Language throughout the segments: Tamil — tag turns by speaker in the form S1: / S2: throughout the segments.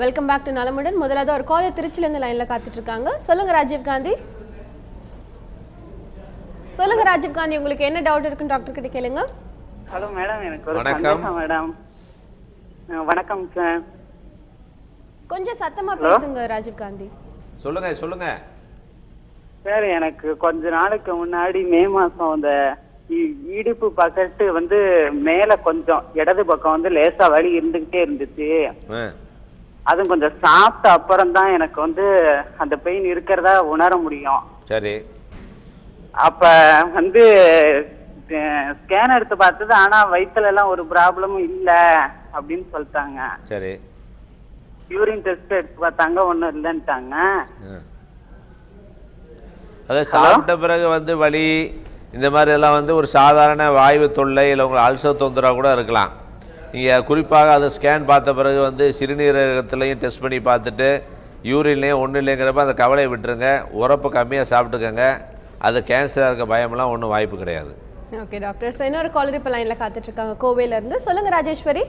S1: வெல்கம் பேக் டு நலமுடன் முதலாவது ஒரு காலர் திருச்சிலேருந்து லைன்ல காத்துட்டு இருக்காங்க சொல்லுங்க ராஜீவ் காந்தி சொல்லுங்க ராஜீவ் காந்தி உங்களுக்கு என்ன டவுட் இருக்குன்னு டாக்டர் கிட்ட கேளுங்க
S2: ஹலோ மேடம் எனக்கு ஒரு
S3: வணக்கம்.
S2: சந்தேகம் மேடம் அஹ் வணக்கம் சார்
S1: கொஞ்சம் சத்தமா
S2: Hello?
S1: பேசுங்க ராஜீவ் காந்தி
S3: சொல்லுங்க சொல்லுங்க
S2: சார் எனக்கு கொஞ்ச நாளைக்கு முன்னாடி மே மாசம் அந்த இ- இடுப்பு பக்கத்து வந்து மேல கொஞ்சம் இடது பக்கம் வந்து லேசா வலி இருந்துகிட்டே இருந்துச்சு
S3: ஆ,
S2: அதுவும் கொஞ்சம் சாப்பிட்ட அப்புறம் தான் எனக்கு வந்து அந்த பெயின் இருக்கிறதா உணர முடியும்
S3: சரி
S2: அப்ப வந்து ஸ்கேன் எடுத்து பார்த்தது ஆனா வயித்துல எல்லாம் ஒரு ப்ராப்ளமும் இல்ல அப்படின்னு சொல்லிட்டாங்க
S3: சரி
S2: யூரின் டெஸ்ட் எடுத்து பார்த்தாங்க ஒண்ணும் இல்லைன்ட்டாங்க
S3: ஆ. அதாவது சாப்பிட்ட பிறகு வந்து வலி இந்த மாதிரி எல்லாம் வந்து ஒரு சாதாரண வாய்வு தொல்லை இல்லை உங்களுக்கு அல்சர் தொந்தரவு கூட இருக்கலாம் நீங்கள் குறிப்பாக அதை ஸ்கேன் பார்த்த பிறகு வந்து சிறுநீரகத்துலையும் டெஸ்ட் பண்ணி பார்த்துட்டு யூரின்லேயும் ஒன்றும் இல்லைங்கிறப்ப அந்த கவலையை விட்டுருங்க உரப்பு கம்மியாக சாப்பிட்டுக்கங்க அது கேன்சராக இருக்க பயமெல்லாம் ஒன்றும் வாய்ப்பு கிடையாது
S1: ஓகே டாக்டர் ஸோ இன்னொரு காலர் இப்போ லைன்ல காத்துட்டு இருக்காங்க கோவையில இருந்து சொல்லுங்க ராஜேஸ்வரி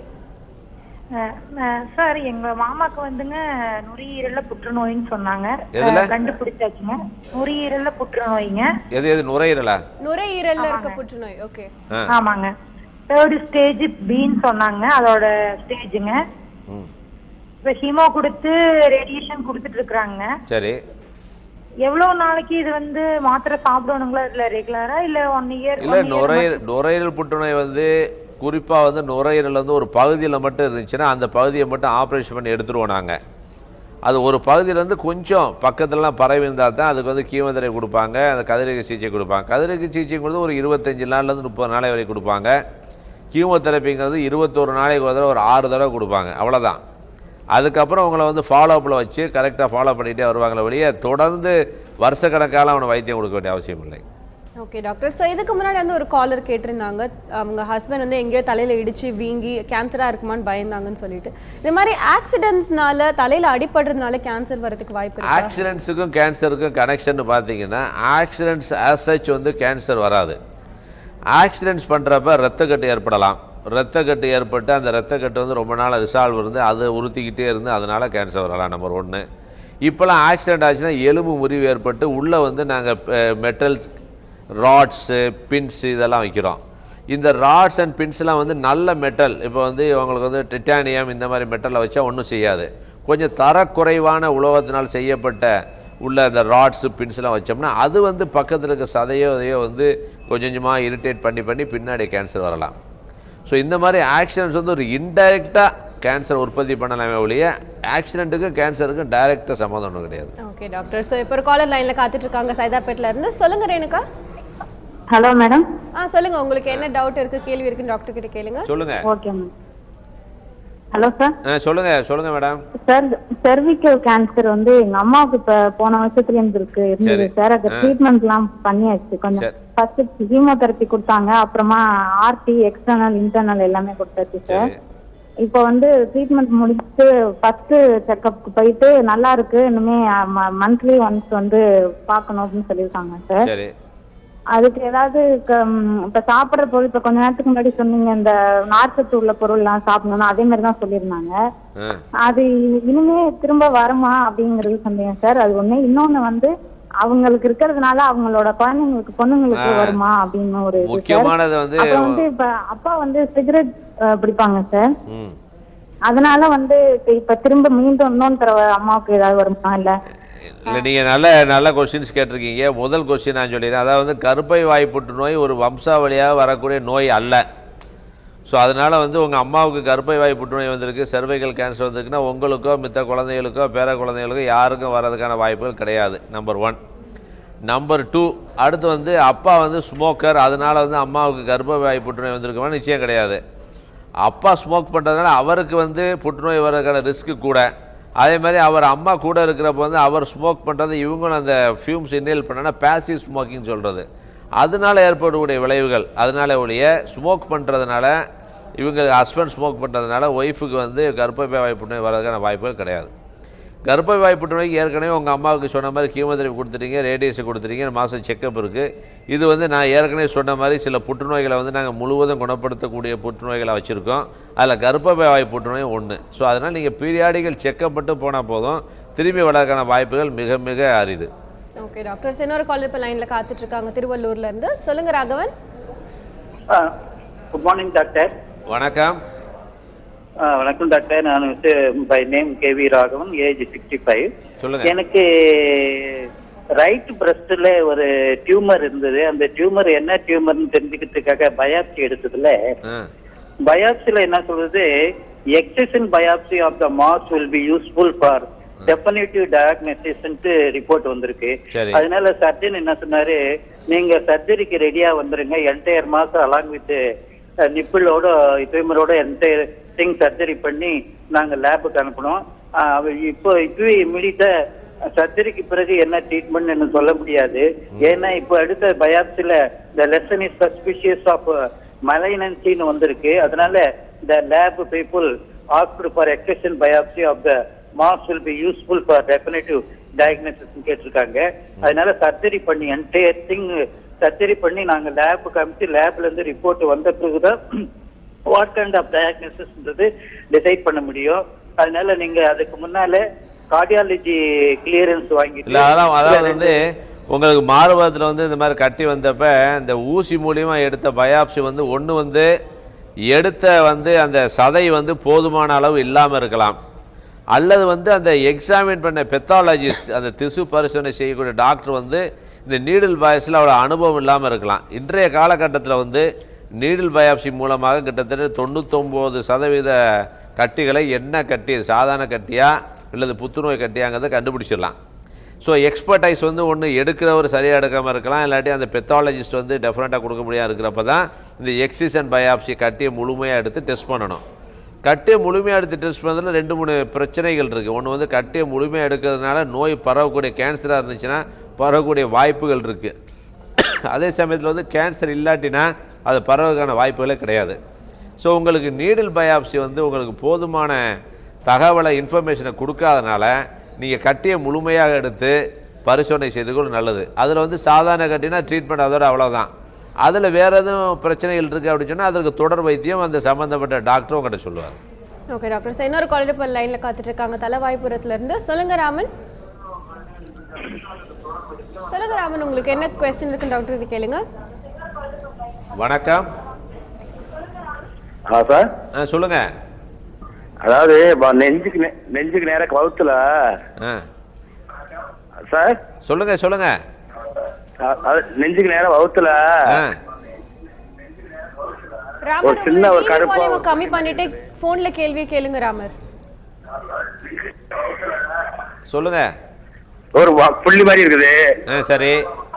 S4: அஹ் அஹ் சார் எங்க மாமாக்கு வந்துங்க நுரையீரல்ல புற்றுநோயின்னு சொன்னாங்க
S3: எதுல?
S4: அஹ் கண்டுபிடிச்சாச்சுங்க நுரையீரல்ல புற்றுநோய்ங்க
S3: எது எது நுரையீரலா
S1: நுரையீரல்ல இருக்க புற்றுநோய் ஓகே
S3: ஆ
S4: ஆமாங்க தேர்ட் ஸ்டேஜ் பின்னு சொன்னாங்க அதோட ஸ்டேஜுங்க
S3: ம்
S4: இப்ப ஹீமோ கொடுத்து ரேடியேஷன் கொடுத்துட்டு இருக்காங்க
S3: சரி
S4: எவ்வளவு நாளைக்கு இது வந்து மாத்திரை சாப்பிடணுங்களா இல்ல ரெகுலரா இல்ல ஒன் இயர்
S3: இல்லை நுரையீரல் நுரையீரல் புற்றுநோய் வந்து குறிப்பாக வந்து நுரையீரல் வந்து ஒரு பகுதியில் மட்டும் இருந்துச்சுன்னா அந்த பகுதியை மட்டும் ஆப்ரேஷன் பண்ணி எடுத்துருவோம் நாங்கள் அது ஒரு பகுதியிலேருந்து கொஞ்சம் பக்கத்துலலாம் பரவி இருந்தால் தான் அதுக்கு வந்து கீமோதரை கொடுப்பாங்க அந்த கதிரக சிகிச்சை கொடுப்பாங்க கதிரக சிகிச்சைங்கிறது ஒரு இருபத்தஞ்சு நாள்லேருந்து முப்பது நாளை வரை கொடுப்பாங்க கீமோதெரப்பிங்கிறது இருபத்தோரு நாளைக்கு ஒரு தடவை ஒரு ஆறு தடவை கொடுப்பாங்க அவ்வளோதான் அதுக்கப்புறம் உங்களை வந்து ஃபாலோ அப்பில் வச்சு கரெக்டாக ஃபாலோ பண்ணிகிட்டே வருவாங்களே வெளியே தொடர்ந்து வருஷக்கணக்கால அவனை வைத்தியம் கொடுக்க வேண்டிய அவசியம் இல்லை
S1: ஓகே டாக்டர் ஸோ இதுக்கு முன்னாடி வந்து ஒரு காலர் கேட்டிருந்தாங்க அவங்க ஹஸ்பண்ட் வந்து எங்கேயோ தலையில இடிச்சு வீங்கி கேன்சரா இருக்குமான்னு பயந்தாங்கன்னு சொல்லிட்டு இது மாதிரி ஆக்சிடென்ட்ஸ்னால தலையில அடிபடுறதுனால கேன்சர் வரதுக்கு வாய்ப்பு இருக்கா
S3: ஆக்சிடென்ட்ஸுக்கும் கேன்சருக்கும் கனெக்ஷன் பார்த்தீங்கன்னா ஆக்சிடென்ட்ஸ் as such வந்து கேன்சர் வராது ஆக்சிடென்ட்ஸ் பண்ணுறப்ப ரத்தக்கட்டு ஏற்படலாம் ரத்தக்கட்டு ஏற்பட்டு அந்த ரத்தக்கட்டு வந்து ரொம்ப நாள் ரிசால்வ் இருந்து அது உறுத்திக்கிட்டே இருந்து அதனால் கேன்சர் வரலாம் நம்பர் ஒன்று இப்போலாம் ஆக்சிடென்ட் ஆச்சுன்னா எலும்பு முறிவு ஏற்பட்டு உள்ளே வந்து நாங்கள் மெட்டல்ஸ் ராட்ஸு பின்ஸ் இதெல்லாம் வைக்கிறோம் இந்த ராட்ஸ் அண்ட் பின்ஸ்லாம் வந்து நல்ல மெட்டல் இப்போ வந்து உங்களுக்கு வந்து டிட்டானியம் இந்த மாதிரி மெட்டலை வச்சா ஒன்றும் செய்யாது கொஞ்சம் தரக்குறைவான உலோகத்தினால் செய்யப்பட்ட உள்ள அந்த ராட்ஸு பின்ஸ்லாம் வச்சோம்னா அது வந்து பக்கத்தில் இருக்க சதையோ இதையோ வந்து கொஞ்சம் கொஞ்சமாக இரிட்டேட் பண்ணி பண்ணி பின்னாடி கேன்சர் வரலாம் ஸோ இந்த மாதிரி ஆக்சிடென்ட்ஸ் வந்து ஒரு இன்டைரக்டாக கேன்சர் உற்பத்தி பண்ணலாமே ஒழிய ஆக்சிடென்ட்டுக்கும் கேன்சருக்கும் டைரெக்டாக சம்மந்தம் ஒன்றும் கிடையாது
S1: ஓகே டாக்டர் ஸோ இப்போ ஒரு காலர் லைன்ல காத்துட்டு இருக்காங்க சைதாப்பேட்ல இருந்து சொல்லுங்க ரேணுகா
S4: ஹலோ மேடம்
S1: ஆ சொல்லுங்க உங்களுக்கு என்ன டவுட் இருக்கு கேள்வி இருக்குன்னு டாக்டர் கிட்ட கேளுங்க
S3: சொல்லுங்கள்
S4: ஓகே மேம் ஹலோ சார்
S3: ஆ சொல்லுங்கள் சொல்லுங்கள் மேடம்
S4: சார் செர்விக்கல் கேன்சர் வந்து எங்க அம்மாவுக்கு இப்ப போன வருஷத்துல இருந்து இருக்கு இருந்தது
S3: சரி.
S4: சார் அது ட்ரீட்மெண்ட் எல்லாம் பண்ணியாச்சு கொஞ்சம்
S3: சரி.
S4: ஃபர்ஸ்ட் கீமோதெரப்பி கொடுத்தாங்க அப்புறமா ஆர்டி எக்ஸ்டர்னல் இன்டர்னல் எல்லாமே கொடுத்தாச்சு சார்
S3: சரி
S4: இப்போ வந்து ட்ரீட்மெண்ட் முடிச்சுட்டு ஃபர்ஸ்ட் செக்அப்க்கு போயிட்டு நல்லா இருக்கு இனிமே மந்த்லி ஒன்ஸ் வந்து பார்க்கணும் அப்படின்னு சொல்லியிருக்காங்க சார்
S3: சரி
S4: அதுக்கு ஏதாவது க- ம், இப்ப சாப்பிடுற பொருள் இப்ப கொஞ்ச நேரத்துக்கு முன்னாடி சொன்னீங்க இந்த நார்ச்சத்து உள்ள பொருள் எல்லாம் சாப்பிடணும் அதே மாதிரி தான் சொல்லியிருந்தாங்க
S3: ஆ
S4: அது இனிமே திரும்ப வருமா அப்படிங்கறது சந்தேகம் சார் அது ஒண்ணு இன்னொன்னு வந்து அவங்களுக்கு இருக்கிறதுனால அவங்களோட குழந்தைங்களுக்கு பொண்ணுங்களுக்கு
S3: ஆ.
S4: வருமா அப்படின்னு ஒரு இது சார்.
S3: முக்கியமானது வந்து
S4: அப்புறம் வந்து இப்ப அப்பா வந்து சிகரெட் பிடிப்பாங்க சார்
S3: ம்
S4: அதனால வந்து இப்ப இப்ப திரும்ப மீண்டும் இன்னொன்று தடவை அம்மாவுக்கு ஏதாவது வருமா இல்ல
S3: இல்லை நீங்கள் நல்ல நல்ல கொஸ்டின்ஸ் கேட்டிருக்கீங்க முதல் கொஸ்டின் நான் சொல்லிடுறேன் அதாவது வந்து கருப்பை வாய் புற்றுநோய் ஒரு வம்சாவளியாக வரக்கூடிய நோய் அல்ல ஸோ அதனால் வந்து உங்கள் அம்மாவுக்கு கருப்பை வாய் புற்றுநோய் வந்திருக்கு செர்வைக்கல் கேன்சர் வந்திருக்குன்னா உங்களுக்கோ மித்த குழந்தைகளுக்கோ பேர குழந்தைகளுக்கோ யாருக்கும் வர்றதுக்கான வாய்ப்புகள் கிடையாது நம்பர் ஒன் நம்பர் டூ அடுத்து வந்து அப்பா வந்து ஸ்மோக்கர் அதனால் வந்து அம்மாவுக்கு கர்ப்ப வாய் புற்றுநோய் வந்திருக்குமா நிச்சயம் கிடையாது அப்பா ஸ்மோக் பண்ணுறதுனால அவருக்கு வந்து புற்றுநோய் வர்றதுக்கான ரிஸ்க்கு கூட அதே மாதிரி அவர் அம்மா கூட இருக்கிறப்ப வந்து அவர் ஸ்மோக் பண்ணுறது இவங்களும் அந்த ஃபியூம்ஸ் இன்ஹேல் பண்ணனா பேசிவ் ஸ்மோக்கிங் சொல்கிறது அதனால ஏற்படக்கூடிய விளைவுகள் அதனால ஒழிய ஸ்மோக் பண்ணுறதுனால இவங்க ஹஸ்பண்ட் ஸ்மோக் பண்ணுறதுனால ஒய்ஃபுக்கு வந்து கர்ப்பப்பை வாய் புற்றுநோய் வர்றதுக்கான வாய்ப்புகள் கிடையாது கர்ப்பவாய் புற்றுநோய்க்கு ஏற்கனவே உங்கள் அம்மாவுக்கு சொன்ன மாதிரி கீமோதெரபி கொடுத்துட்டீங்க ரேடியேஷன் கொடுத்துட்டீங்க மாதம் செக்கப் இருக்குது இது வந்து நான் ஏற்கனவே சொன்ன மாதிரி சில புற்றுநோய்களை வந்து நாங்கள் முழுவதும் குணப்படுத்தக்கூடிய புற்றுநோய்களை வச்சுருக்கோம் அதில் கர்ப்பவாய் புற்றுநோய் ஒன்று ஸோ அதனால் நீங்கள் பீரியாடிக்கல் செக்கப் மட்டும் போனால் போதும் திரும்பி வளர்க்கான வாய்ப்புகள் மிக மிக அரிது
S1: ஓகே டாக்டர் இன்னொரு காலர் இப்போ லைனில் காத்துட்டு இருக்காங்க திருவள்ளூர்ல இருந்து சொல்லுங்க ராகவன்
S2: குட் மார்னிங் டாக்டர்
S3: வணக்கம்
S2: வணக்கம் டாக்டர் நான் வந்து by name KV Raghavan age sixty five
S3: சொல்லுங்க
S2: எனக்கு ரைட் பிரஸ்ட்ல ஒரு டியூமர் இருந்தது அந்த டியூமர் என்ன டியூமர்னு தெரிஞ்சுக்கிறதுக்காக பயாப்சி எடுத்ததுல
S3: ஆ
S2: பயாப்சில என்ன சொல்றது excision biopsy of the mass will be useful for definitive diagnosis report வந்திருக்கு
S3: சரி.
S2: அதனால சர்ஜன் என்ன சொன்னாரு நீங்க சர்ஜரிக்கு ரெடியா வந்துருங்க என்டையர் மாசம் அலாங் வித் நிப்பிளோட டியூமரோட என்டையர் திங் சர்ஜரி பண்ணி நாங்க லேபுக்கு அனுப்பணும் ஆஹ் அவ- இப்போ இப்பவே இம்மிடியட்டா சர்ஜரிக்கு பிறகு என்ன ட்ரீட்மெண்ட் என்ன சொல்ல முடியாது ஏன்னா இப்போ அடுத்த பயாப்சில the lesion is suspicious of மலைனன்சின்னு வந்திருக்கு அதனால the lab people asked for excision biopsy of the mass will be useful for definitive diagnosis கேட்டிருக்காங்க அதனால சர்ஜரி பண்ணி என்டையர் திங் சர்ஜரி பண்ணி நாங்க லேபுக்கு அனுப்பிச்சு லேப்ல இருந்து ரிப்போர்ட் வந்த பிறகுதான் வாட் கைண்ட் ஆஃப் டயக்னோசிஸ்ன்றது டிசைட் பண்ண முடியும் அதனால நீங்க அதுக்கு முன்னால கார்டியாலஜி கிளியரன்ஸ் வாங்கிட்டு
S3: இல்லை அதெல்லாம் அதாவது வந்து உங்களுக்கு மார்பகத்தில் வந்து இந்த மாதிரி கட்டி வந்தப்ப இந்த ஊசி மூலியமா எடுத்த பயாப்சி வந்து ஒன்று வந்து எடுத்த வந்து அந்த சதை வந்து போதுமான அளவு இல்லாமல் இருக்கலாம் அல்லது வந்து அந்த எக்ஸாமின் பண்ண பெத்தாலஜிஸ்ட் அந்த திசு பரிசோதனை செய்யக்கூடிய டாக்டர் வந்து இந்த நீடில் பயாப்சியில் அவ்வளோ அனுபவம் இல்லாமல் இருக்கலாம் இன்றைய காலகட்டத்தில் வந்து நீடில் பயாப்சி மூலமாக கிட்டத்தட்ட தொண்ணூத்தொம்பது சதவீத கட்டிகளை என்ன கட்டி சாதாரண கட்டியா அல்லது புத்துநோய் கட்டியாங்கிறத கண்டுபிடிச்சிடலாம் ஸோ எக்ஸ்பர்டைஸ் வந்து ஒன்று எடுக்கிறவர் சரியாக எடுக்காமல் இருக்கலாம் இல்லாட்டி அந்த பெத்தாலஜிஸ்ட் வந்து டெஃபினட்டாக கொடுக்க முடியாது இருக்கிறப்ப தான் இந்த எக்ஸிசன் பயாப்சி கட்டியை முழுமையாக எடுத்து டெஸ்ட் பண்ணணும் கட்டியை முழுமையாக எடுத்து டெஸ்ட் பண்ணுறதுல ரெண்டு மூணு பிரச்சனைகள் இருக்குது ஒன்று வந்து கட்டியை முழுமையாக எடுக்கிறதுனால நோய் பரவக்கூடிய கேன்சராக இருந்துச்சுன்னா பரவக்கூடிய வாய்ப்புகள் இருக்குது அதே சமயத்தில் வந்து கேன்சர் இல்லாட்டினா அது பரவதுக்கான வாய்ப்புகளே கிடையாது ஸோ உங்களுக்கு நீடில் பயாப்சி வந்து உங்களுக்கு போதுமான தகவலை இன்ஃபர்மேஷனை கொடுக்காதனால நீங்கள் கட்டியை முழுமையாக எடுத்து பரிசோதனை செய்துக்கொள்ள நல்லது அதில் வந்து சாதாரண கட்டினா ட்ரீட்மெண்ட் அதோட அவ்வளோதான் அதில் வேறு எதுவும் பிரச்சனைகள் இருக்குது அப்படின்னு சொன்னால் அதற்கு தொடர் வைத்தியம் அந்த சம்மந்தப்பட்ட டாக்டர் உங்கள்கிட்ட சொல்லுவார்
S1: ஓகே டாக்டர் சார் இன்னொரு காலர் இப்போ லைனில் காத்துட்டு இருக்காங்க தலைவாய்ப்புறத்துல இருந்து சொல்லுங்க ராமன் சொல்லுங்க ராமன் உங்களுக்கு என்ன கொஸ்டின் இருக்குன்னு டாக்டர் இது கேளுங்க
S3: வணக்கம்
S5: ஆ சார்
S3: ஆ சொல்லுங்கள்
S5: அதாவது ப- நெஞ்சுக்கு நெ- நெஞ்சுக்கு நேர கவுத்துல
S3: ஆ
S5: சார்
S3: சொல்லுங்கள் சொல்லுங்கள்
S5: அ- அது நெஞ்சுக்கு நேர வவுத்துல
S3: ஆ
S1: ராமர்
S5: சின்ன ஒரு
S1: உங்க
S5: கருப்பா-
S1: வால்யூம் கம்மி பண்ணிட்டு போன்ல கேள்வி கேளுங்க ராமர்
S3: சொல்லுங்கள்
S5: ஒரு வ- புள்ளி மாதிரி இருக்குது
S3: ஆ சரி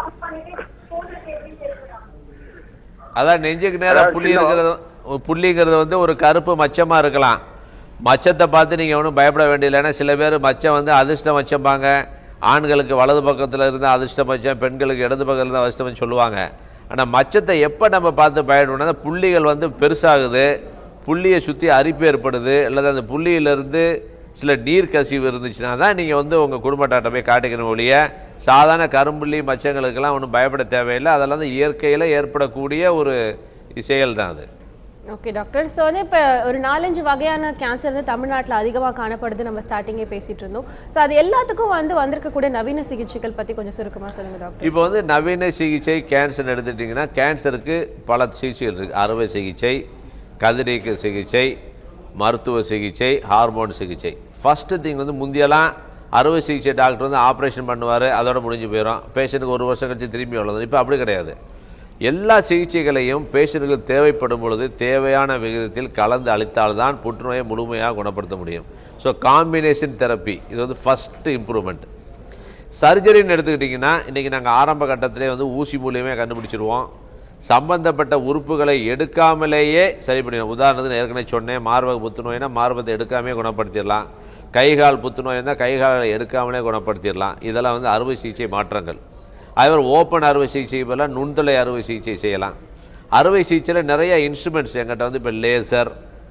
S3: அதான் நெஞ்சுக்கு நேரா
S5: அதாவது
S3: புள்ளி
S5: சின்ன-
S3: இருக்கிறது ஒரு புள்ளிங்கிறது வந்து ஒரு கருப்பு மச்சமாக இருக்கலாம் மச்சத்தை பார்த்து நீங்கள் ஒன்றும் பயப்பட வேண்டியதில்லை ஏன்னா சில பேர் மச்சம் வந்து அதிர்ஷ்ட மச்சம்பாங்க ஆண்களுக்கு வலது பக்கத்தில் இருந்தால் அதிர்ஷ்ட மச்சம் பெண்களுக்கு இடது பக்கத்தில் இருந்தால் அதிர்ஷ்டம் சொல்லுவாங்க ஆனால் மச்சத்தை எப்போ நம்ம பார்த்து பயப்படணும்னா அந்த புள்ளிகள் வந்து பெருசாகுது புள்ளியை சுற்றி அரிப்பு ஏற்படுது அல்லது அந்த புள்ளியிலிருந்து சில நீர் கசிவு இருந்துச்சுன்னா தான் நீங்கள் வந்து உங்கள் குடும்ப டாக்டர் போய் காட்டிக்கணும் ஒழிய சாதாரண கரும்புள்ளி மச்சங்களுக்கெல்லாம் ஒன்றும் பயப்பட தேவையில்லை அதெல்லாம் வந்து இயற்கையில் ஏற்படக்கூடிய ஒரு செயல் தான் அது
S1: ஓகே டாக்டர் ஸோ வந்து இப்போ ஒரு நாலஞ்சு வகையான கேன்சர் வந்து தமிழ்நாட்டில் அதிகமாக காணப்படுது நம்ம ஸ்டார்டிங்கே பேசிட்டு இருந்தோம் ஸோ அது எல்லாத்துக்கும் வந்து வந்திருக்கக்கூடிய நவீன சிகிச்சைகள் பற்றி கொஞ்சம் சுருக்கமாக சொல்லுங்க டாக்டர்
S3: இப்போ வந்து நவீன சிகிச்சை கேன்சர் எடுத்துட்டிங்கன்னா கேன்சருக்கு பல சிகிச்சைகள் இருக்குது அறுவை சிகிச்சை கதிரியக்க சிகிச்சை மருத்துவ சிகிச்சை ஹார்மோன் சிகிச்சை ஃபஸ்ட்டு திங் வந்து முந்தியெல்லாம் அறுவை சிகிச்சை டாக்டர் வந்து ஆப்ரேஷன் பண்ணுவார் அதோட முடிஞ்சு போயிடும் பேஷண்ட்டுக்கு ஒரு வருஷம் கழிச்சு திரும்பி அவ்வளோதான் இப்போ அப்படி கிடையாது எல்லா சிகிச்சைகளையும் பேஷண்ட்டுக்கு தேவைப்படும் பொழுது தேவையான விகிதத்தில் கலந்து அளித்தால்தான் புற்றுநோயை முழுமையாக குணப்படுத்த முடியும் ஸோ காம்பினேஷன் தெரப்பி இது வந்து ஃபஸ்ட்டு இம்ப்ரூவ்மெண்ட் சர்ஜரின்னு எடுத்துக்கிட்டிங்கன்னா இன்றைக்கி நாங்கள் ஆரம்ப கட்டத்திலே வந்து ஊசி மூலியமே கண்டுபிடிச்சிருவோம் சம்பந்தப்பட்ட உறுப்புகளை எடுக்காமலேயே சரி பண்ணிடுவோம் உதாரணத்துக்கு ஏற்கனவே சொன்னேன் மார்பக புத்துநோய்னா மார்பத்தை எடுக்காமே குணப்படுத்திடலாம் கைகால் புத்துநோய் இருந்தால் கைகாலை எடுக்காமலே குணப்படுத்திடலாம் இதெல்லாம் வந்து அறுவை சிகிச்சை மாற்றங்கள் அதேமாதிரி ஓப்பன் அறுவை சிகிச்சை பதிலாக நுண்துளை அறுவை சிகிச்சை செய்யலாம் அறுவை சிகிச்சையில் நிறைய இன்ஸ்ட்ருமெண்ட்ஸ் எங்கிட்ட வந்து இப்போ laser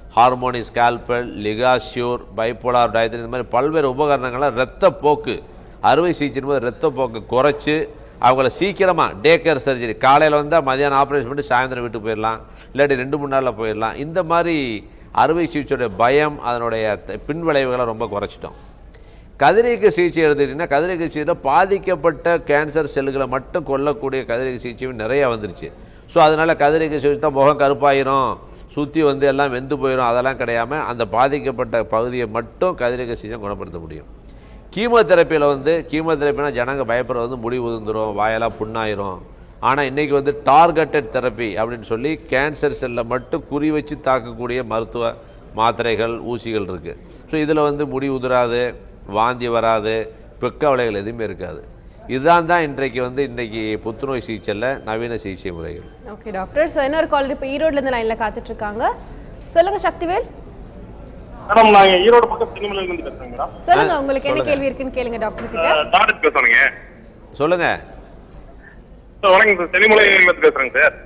S3: harmonic scalpel LigaSure bipolar டயத்தின் இந்த மாதிரி பல்வேறு உபகரணங்களை இரத்த போக்கு அறுவை சிகிச்சையின் போது இரத்த போக்கு குறைச்சி அவங்கள சீக்கிரமாக டே கேர் சர்ஜரி காலையில் வந்தால் மதியானம் ஆப்ரேஷன் பண்ணி சாயந்தரம் வீட்டுக்கு போயிடலாம் இல்லாட்டி ரெண்டு மூணு நாளில் போயிடலாம் இந்த மாதிரி அறுவை சிகிச்சையுடைய பயம் அதனுடைய த- பின்விளைவுகளை ரொம்ப குறைச்சிட்டோம் கதிரியக்க சிகிச்சை எடுத்துக்கிட்டிங்கன்னா கதிரியக்க சிகிச்சையில் பாதிக்கப்பட்ட கேன்சர் செல்லுகளை மட்டும் கொல்லக்கூடிய கதிரியக்க சிகிச்சையும் நிறைய வந்துருச்சு ஸோ அதனால் கதிரியக்க சிகிச்சை தான் முகம் கருப்பாயிரும் சுற்றி வந்து எல்லாம் வெந்து போயிடும் அதெல்லாம் கிடையாம அந்த பாதிக்கப்பட்ட பகுதியை மட்டும் கதிரியக்க சிகிச்சை குணப்படுத்த முடியும் கீமோதெரப்பியில் வந்து கீமோதெரப்பினா ஜனங்க பயப்படுறது வந்து முடி உதிர்ந்துரும் வாயெல்லாம் புண்ணாயிரும் ஆனால் இன்றைக்கி வந்து டார்கெட்டட் தெரப்பி அப்படின்னு சொல்லி கேன்சர் செல்லை மட்டும் குறி வச்சு தாக்கக்கூடிய மருத்துவ மாத்திரைகள் ஊசிகள் இருக்குது ஸோ இதில் வந்து முடி உதிராது வாந்தி வராது பெக்க விலைகள் எதுவுமே இருக்காது இதுதான் தான் இன்றைக்கு வந்து இன்றைக்கி புற்றுநோய் சிகிச்சையில் நவீன சிகிச்சை முறைகள்
S1: ஓகே டாக்டர் ஸோ இன்னொரு கால் இப்போ ஈரோட்ல இருந்து லைன்ல காத்துட்டு இருக்காங்க சொல்லுங்க சக்திவேல்
S6: மேடம் நாங்க ஈரோடு பக்கம் சினிமலையில இருந்து பேசுறேங்க மேடம்
S1: சொல்லுங்க
S3: ஆ,
S1: உங்களுக்கு என்ன
S3: சொல்லுங்க.
S1: கேள்வி இருக்குன்னு கேளுங்க டாக்டர் கிட்ட
S6: டாக்டர் பேசுறேங்க
S3: சொல்லுங்கள்
S6: சார் வணக்கம் சார் சினிமலையில இருந்து பேசுறேங்க சார்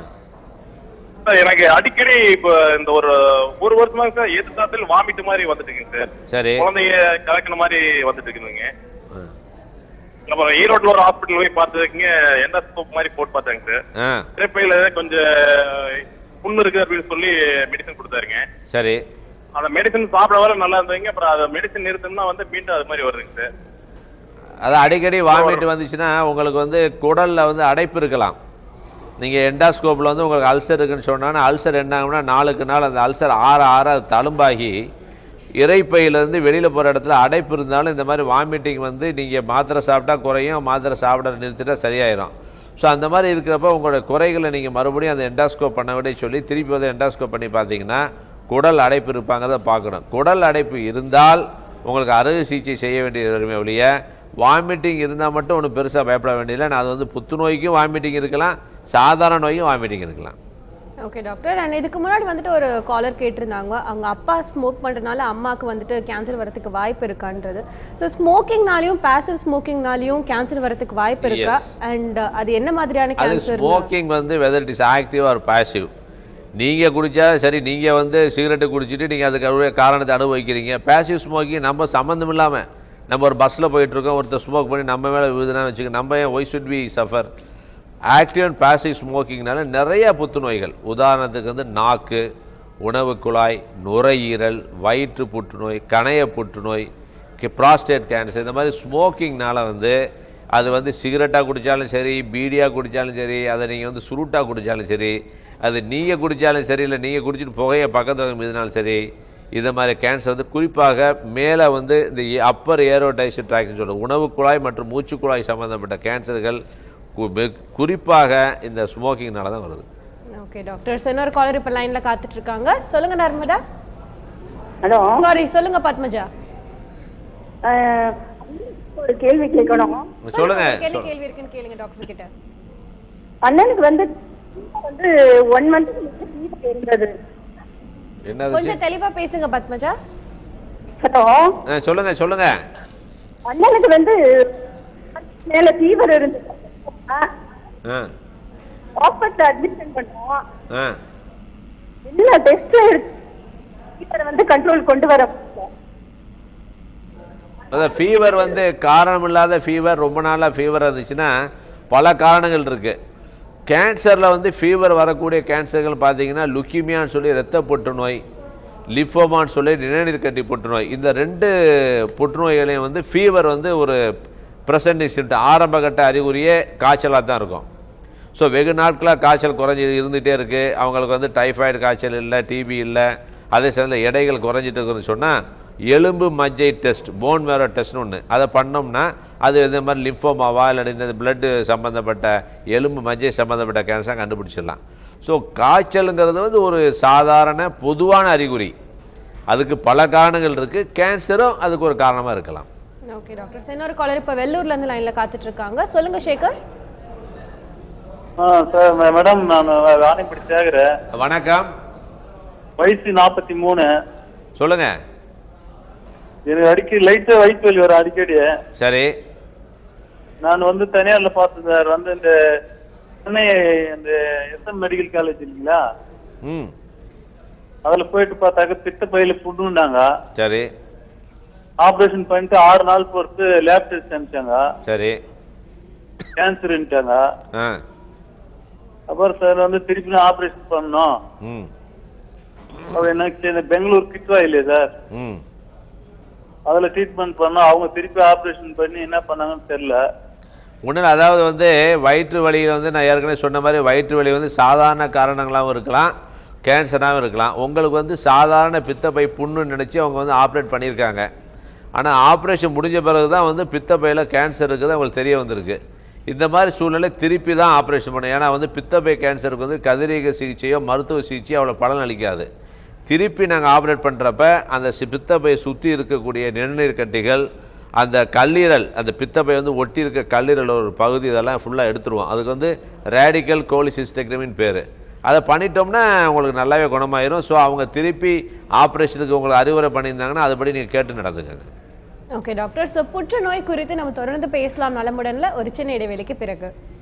S6: சார் எனக்கு அடிக்கடி இப்ப இந்த ஒரு ஒரு வருஷமா சார் எதிர்த்தாப்பில் வாமிட் மாதிரி வந்துட்டு இருக்குங்க சார்
S3: சரி
S6: குழந்தைய கலக்கின மாதிரி வந்துட்டு இருக்குதுங்க
S3: ஆ.
S6: அப்புறம் ஈரோட்ல ஒரு ஹாஸ்பிட்டல் போய் பார்த்ததுக்குங்க எந்த ஸ்கோப் மாதிரி போட்டு பார்த்தாங்க சார்
S3: ஆ
S6: திரைப்பையில கொஞ்சம் புண்ணு இருக்கு அப்படின்னு சொல்லி மெடிசன் கொடுத்தாருங்க
S3: சரி
S6: அந்த மெடிசன் சாப்பிட வர நல்லா இருந்ததுங்க அப்புறம் அந்த மெடிசன் நிறுத்தணும்னா வந்து மீண்டும் அது மாதிரி வருதுங்க சார்
S3: அது அடிக்கடி வாமிட் வந்துச்சுன்னா உங்களுக்கு வந்து குடலில் வந்து அடைப்பு இருக்கலாம் நீங்கள் எண்டாஸ்கோப்பில் வந்து உங்களுக்கு அல்சர் இருக்குன்னு சொன்னாங்கன்னா அல்சர் என்ன ஆகும்னா நாளுக்கு நாள் அந்த அல்சர் ஆற ஆற அது தழும்பாகி இறைப்பையிலேருந்து வெளியில் போகிற இடத்துல அடைப்பு இருந்தாலும் இந்த மாதிரி வாமிட்டிங் வந்து நீங்கள் மாத்திரை சாப்பிட்டா குறையும் மாத்திரை சாப்பிட நிறுத்திட்டா சரியாயிரும் ஸோ அந்த மாதிரி இருக்கிறப்ப உங்களோட குறைகளை நீங்கள் மறுபடியும் அந்த எண்டாஸ்கோப் பண்ண விட சொல்லி திருப்பி வந்து எண்டாஸ்கோப் பண்ணி பார்த்தீங்கன்னா குடல் அடைப்பு இருப்பாங்கிறத பார்க்கணும் குடல் அடைப்பு இருந்தால் உங்களுக்கு அறுவை சிகிச்சை செய்ய வேண்டியது வருமே ஒழிய வாமிட்டிங் இருந்தால் மட்டும் ஒன்றும் பெருசாக பயப்பட வேண்டியதில்லை நான் அது வந்து புத்துநோய்க்கும் வாமிட்டிங் இருக்கலாம் சாதாரண நோய்க்கும் வாமிட்டிங் இருக்கலாம்
S1: ஓகே டாக்டர் அண்ட் இதுக்கு முன்னாடி வந்துட்டு ஒரு காலர் கேட்டிருந்தாங்க அவங்க அப்பா ஸ்மோக் பண்ணுறதுனால அம்மாவுக்கு வந்துட்டு கேன்சர் வரதுக்கு வாய்ப்பு இருக்கான்றது ஸோ ஸ்மோக்கிங்னாலையும் பாசிவ் ஸ்மோக்கிங்னாலையும் கேன்சர் வரதுக்கு வாய்ப்பு இருக்கா அண்ட் அது என்ன மாதிரியான
S3: அது
S1: கேன்சர்
S3: ஸ்மோக்கிங் வந்து whether it is active or passive நீங்கள் குடித்தா சரி நீங்கள் வந்து சிகரெட்டு குடிச்சிட்டு நீங்கள் அதுக்கு உரிய காரணத்தை அனுபவிக்கிறீங்க பாசிவ் ஸ்மோக்கிங் நம்ம சம்மந்தம் இல்லாமல் நம்ம ஒரு பஸ்ஸில் போயிட்டுருக்கோம் ஒருத்தர் ஸ்மோக் பண்ணி நம்ம மேலே விழுதுனான்னு வச்சுக்க நம்ம ஏன் why should be suffer active and passive ஸ்மோக்கிங்னால நிறைய புற்றுநோய்கள் உதாரணத்துக்கு வந்து நாக்கு உணவு குழாய் நுரையீரல் வயிற்று புற்றுநோய் கணைய புற்றுநோய் ப்ராஸ்டேட் கேன்சர் இந்த மாதிரி ஸ்மோக்கிங்னால வந்து அது வந்து சிகரெட்டாக குடித்தாலும் சரி பீடியாக குடித்தாலும் சரி அதை நீங்கள் வந்து சுருட்டாக குடித்தாலும் சரி அது நீங்கள் குடித்தாலும் சரி இல்லை நீங்கள் குடிச்சிட்டு புகையை பக்கத்தில் மீதினாலும் சரி இந்த மாதிரி கேன்சர் வந்து குறிப்பாக மேலே வந்து இந்த அப்பர் ஏரோடைசன் ட்ராக்னு சொல்லுவோம் உணவு குழாய் மற்றும் மூச்சுக் குழாய் சம்மந்தப்பட்ட கேன்சர்கள் கு- வெ- குறிப்பாக இந்த ஸ்மோக்கிங்னால தான் வருது
S1: ஓகே டாக்டர் ஸோ இன்னொரு காலர் இப்போ லைனில் காத்துட்டு இருக்காங்க சொல்லுங்க நர்மதா
S7: ஹலோ
S1: சாரி சொல்லுங்க பத்மஜா
S7: அஹ், ஒரு கேள்வி கேட்கணும்
S3: சொல்லுங்க
S1: உங்களுக்கு என்ன
S3: சொல்-
S1: கேள்வி இருக்குன்னு கேளுங்க டாக்டர் கிட்ட
S7: அண்ணனுக்கு வந்து வந்து ஒன் மந்த் இருந்தது
S3: என்னது
S1: கொஞ்சம் தெளிவா பேசுங்க பத்மஜா
S7: ஹலோ
S3: ஆ, சொல்லுங்க சொல்லுங்க
S7: அண்ணனுக்கு வந்து மேல ஃபீவர் இருந்தது
S3: ஆ
S7: ஹாஸ்பிட்டல் அட்மிஷன் பண்ணோம்
S3: ஆ
S7: என்ன டெஸ்ட் ஃபீவரை வந்து கண்ட்ரோல் கொண்டு வர முடியல.
S3: அதான் ஃபீவர் வந்து காரணம் இல்லாத ஃபீவர் ரொம்ப நாளாக ஃபீவர் இருந்துச்சுன்னா பல காரணங்கள் இருக்குது கேன்சரில் வந்து ஃபீவர் வரக்கூடிய கேன்சர்கள் பார்த்தீங்கன்னா லுக்கிமியான்னு சொல்லி இரத்த புற்றுநோய் லிஃபோமான்னு சொல்லி நிணநீர் கட்டி புற்றுநோய் இந்த ரெண்டு புற்றுநோய்களையும் வந்து ஃபீவர் வந்து ஒரு ப்ரெசன்டிங் சிம்டம் ஆரம்பகட்ட அறிகுறியே காய்ச்சலாக தான் இருக்கும் ஸோ வெகு நாட்களாக காய்ச்சல் குறைஞ்சி இருந்துகிட்டே இருக்குது அவங்களுக்கு வந்து டைஃபாய்டு காய்ச்சல் இல்லை டிபி இல்லை அதே சமயத்தில் எடைகள் குறைஞ்சிட்டு இருக்குன்னு சொன்னால் எலும்பு மஜ்ஜை டெஸ்ட் போன் மேரோ டெஸ்ட்னு ஒன்று அதை பண்ணோம்னா அது இந்த மாதிரி லிம்ஃபோமாவா இல்லை இந்த பிளட்டு சம்மந்தப்பட்ட எலும்பு மஜ்ஜை சம்மந்தப்பட்ட கேன்சர் கண்டுபிடிச்சிடலாம் ஸோ காய்ச்சலுங்கிறது வந்து ஒரு சாதாரண பொதுவான அறிகுறி அதுக்கு பல காரணங்கள் இருக்குது கேன்சரும் அதுக்கு ஒரு காரணமாக இருக்கலாம்
S1: ஓகே டாக்டர் ஸோ இன்னொரு காலர் இப்போ வெள்ளூர்ல இருந்து லைன்ல காத்துட்டு இருக்காங்க சொல்லுங்க சேகர்
S2: ஆ சார் மே- மேடம் நான் ராணிப்படி சேகரேன்
S3: வணக்கம்
S2: வயசு நாற்பத்தி மூணு
S3: சொல்லுங்கள்
S2: எனக்கு அடிக்கடி லைட்டா வயிற்று வலி வரும் அடிக்கடி
S3: சரி
S2: நான் வந்து தனியார்ல பார்த்தேன் சார் வந்து இந்த சென்னை இந்த எஸ்எம் மெடிக்கல் காலேஜ் இல்லைங்களா
S3: ம்
S2: அதுல போயிட்டு பார்த்தாக்க பித்த பையில புண்ணுனாங்க
S3: சரி
S2: ஆபரேஷன் பண்ணிட்டு ஆறு நாள் பொறுத்து லேப் டெஸ்ட் அனுப்பிச்சாங்க
S3: சரி
S2: கேன்சர்ன்ட்டாங்க
S3: ஆ
S2: அப்புறம் சார் வந்து திருப்பி ஆபரேஷன் பண்ணோம்
S3: ம்
S2: அவர் எனக்கு இந்த பெங்களூர் கிட்வா இல்லையா சார்
S3: ம்
S2: அதுல ட்ரீட்மெண்ட் பண்ணோம் அவங்க திருப்பி ஆபரேஷன் பண்ணி என்ன பண்ணாங்கன்னு தெரியல
S3: ஒன்றும் அதாவது வந்து வயிற்று வலியில் வந்து நான் ஏற்கனவே சொன்ன மாதிரி வயிற்று வலி வந்து சாதாரண காரணங்களாகவும் இருக்கலாம் கேன்சராகவும் இருக்கலாம் உங்களுக்கு வந்து சாதாரண பித்தப்பை புண்ணுன்னு நினச்சி அவங்க வந்து ஆப்ரேட் பண்ணியிருக்காங்க ஆனால் ஆப்ரேஷன் முடிஞ்ச பிறகு தான் வந்து பித்தப்பையில் கேன்சர் இருக்குது அவங்களுக்கு தெரிய வந்திருக்கு இந்த மாதிரி சூழ்நிலை திருப்பி தான் ஆப்ரேஷன் பண்ணணும் ஏன்னா வந்து பித்தப்பை கேன்சருக்கு வந்து கதிரியக சிகிச்சையோ மருத்துவ சிகிச்சையோ அவ்வளோ பலன் அளிக்காது திருப்பி நாங்கள் ஆப்ரேட் பண்ணுறப்ப அந்த சி- பித்தப்பையை சுற்றி இருக்கக்கூடிய நிணநீர் கட்டிகள் அந்த கல்லீரல் அந்த பித்தப்பை வந்து ஒட்டி இருக்க கல்லீரல் ஒரு பகுதி இதெல்லாம் ஃபுல்லாக எடுத்துருவோம் அதுக்கு வந்து ரேடிக்கல் கோலிசிஸ்டெக்டமின்னு பேர் அதை பண்ணிட்டோம்னா உங்களுக்கு நல்லாவே குணமாயிரும் ஸோ அவங்க திருப்பி ஆப்ரேஷனுக்கு உங்களுக்கு அறிவுரை பண்ணியிருந்தாங்கன்னா அதுபடி நீங்கள் கேட்டு நடந்துக்கங்க
S1: ஓகே டாக்டர் ஸோ புற்றுநோய் குறித்து நம்ம தொடர்ந்து பேசலாம் நலமுடன்ல ஒரு சின்ன இடைவெளிக்கு பிறகு